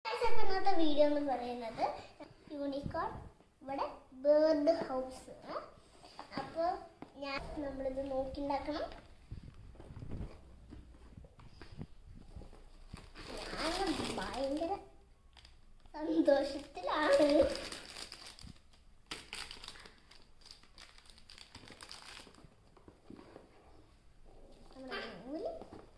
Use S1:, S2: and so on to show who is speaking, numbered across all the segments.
S1: Guys, അപ്പൊ ഇന്നത്തെ video എന്ന് പറയുന്നത് യൂണിക്കോൺ ഇവിടെ ബേർഡ് ഹൗസ് അപ്പോൾ ഞാൻ നമ്മളിത് നോക്കിണ്ടാക്കണം ഞാൻ ഭയങ്കര സന്തോഷത്തിലാണ് നമ്മുടെ നൂല്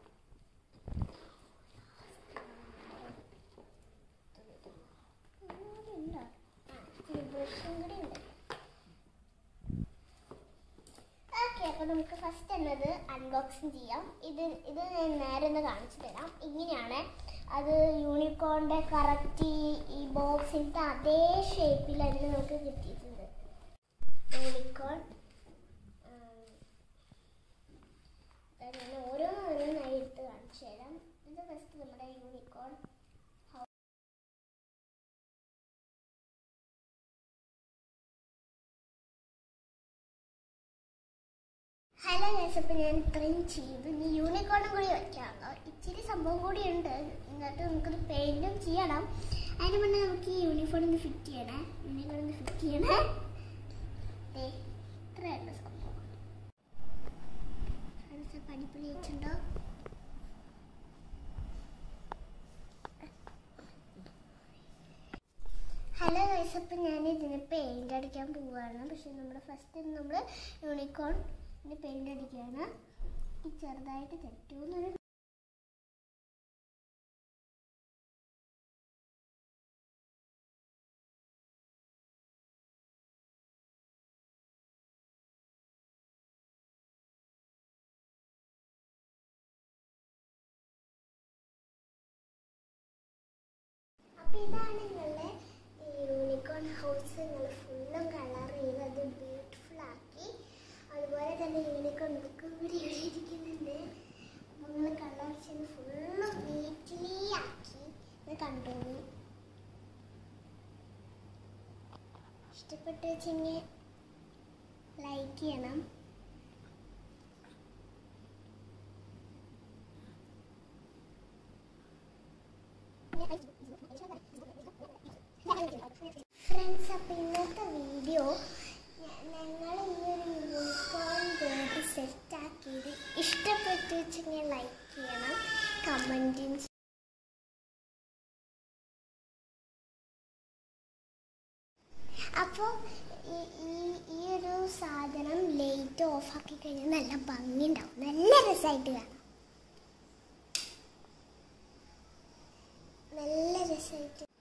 S1: നൂലുണ്ടോ? ആ, ഇച്ചിരി ബ്രഷും കൂടി ഉണ്ട് ഓക്കെ അപ്പൊ നമുക്ക് ഫസ്റ്റ് എന്നത് അൺബോക്സിങ് ചെയ്യാം ഇത് ഇത് ഞാൻ നേരെ ഒന്ന് കാണിച്ചു തരാം ഇങ്ങനെയാണ് അത് യൂണിക്കോണിന്റെ കറക്റ്റ് ഈ ബോക്സിന്റെ അതേ ഷേപ്പിൽ തന്നെ നമുക്ക് കിട്ടിയിട്ടുണ്ട് യൂണിക്കോൺ ഞാൻ ഓരോന്നോരോന്നായി എടുത്ത് കാണിച്ചു തരാം ഇത് ഫസ്റ്റ് നമ്മുടെ യൂണിക്കോൺ ഹലോ ഗൈസ് അപ്പോൾ ഞാൻ ഇത്രയും ചെയ്തു ഇനി യൂണിക്കോണും കൂടി വെക്കാമല്ലോ ഇച്ചിരി സംഭവം കൂടി ഉണ്ട് എന്നിട്ട് നമുക്കത് പെയിൻറ്റും ചെയ്യണം അതിന് മുന്നേ നമുക്ക് ഈ യൂണിഫോം ഒന്ന് ഫിറ്റ് ചെയ്യണേ യൂണിക്കോൺ ഒന്ന് ഫിറ്റ് ചെയ്യണേ ദേ, ഇത്രയുണ്ട് സംഭവം ഫ്രണ്ട്സ് അപ്പോൾ അടിപൊളി വെച്ചിട്ടുണ്ടോ ഹലോ ഗൈസ് അപ്പം ഞാൻ ഇതിന് പെയിൻ്റ് അടിക്കാൻ പോവുകയാണ് പക്ഷെ നമ്മൾ ഫസ്റ്റ് നമ്മൾ യൂണിക്കോൺ ഇതിന് പെയിൻ്റ് അടിക്കുകയാണ് ഈ ചെറുതായിട്ട് തെറ്റുമെന്നൊരു അപ്പൊ ഇതാണ് നിങ്ങളുടെ യൂണിക്കോൺ ഹൗസ് നിങ്ങൾ ഫുള്ളും കളർ ചെയ്ത് അത് ബ്യൂട്ടിഫുൾ ആക്കി അതുപോലെ തന്നെ യൂണിക്കോൺ ബുക്ക് കൂടി ഇവിടെ ഇരിക്കുന്നുണ്ട് നിങ്ങൾ കളർ ചെയ്ത് ഫുള്ളും നീറ്റ്ലി ആക്കി ഇത് കണ്ടോളൂ ഇഷ്ടപ്പെട്ട് വെച്ചെങ്കിൽ ലൈക്ക് ചെയ്യണം ഫ്രണ്ട്സ് അപ്പോൾ ഇന്നത്തെ വീഡിയോ ഞങ്ങൾ ഈ ഒരു യൂണിക്കോൺ ബേബി സെറ്റ് ആക്കിയത് ഇഷ്ടപ്പെട്ടു വെച്ചെങ്കിൽ ലൈക്ക് ചെയ്യണം കമൻറ്റും അപ്പോൾ ഈ ഈ- ഈ ഒരു സാധനം ലൈറ്റ് ഓഫ് ആക്കി കഴിഞ്ഞാൽ നല്ല ഭംഗി ഉണ്ടാവും നല്ല രസമായിട്ട് കാണാം നല്ല രസമായിട്ട്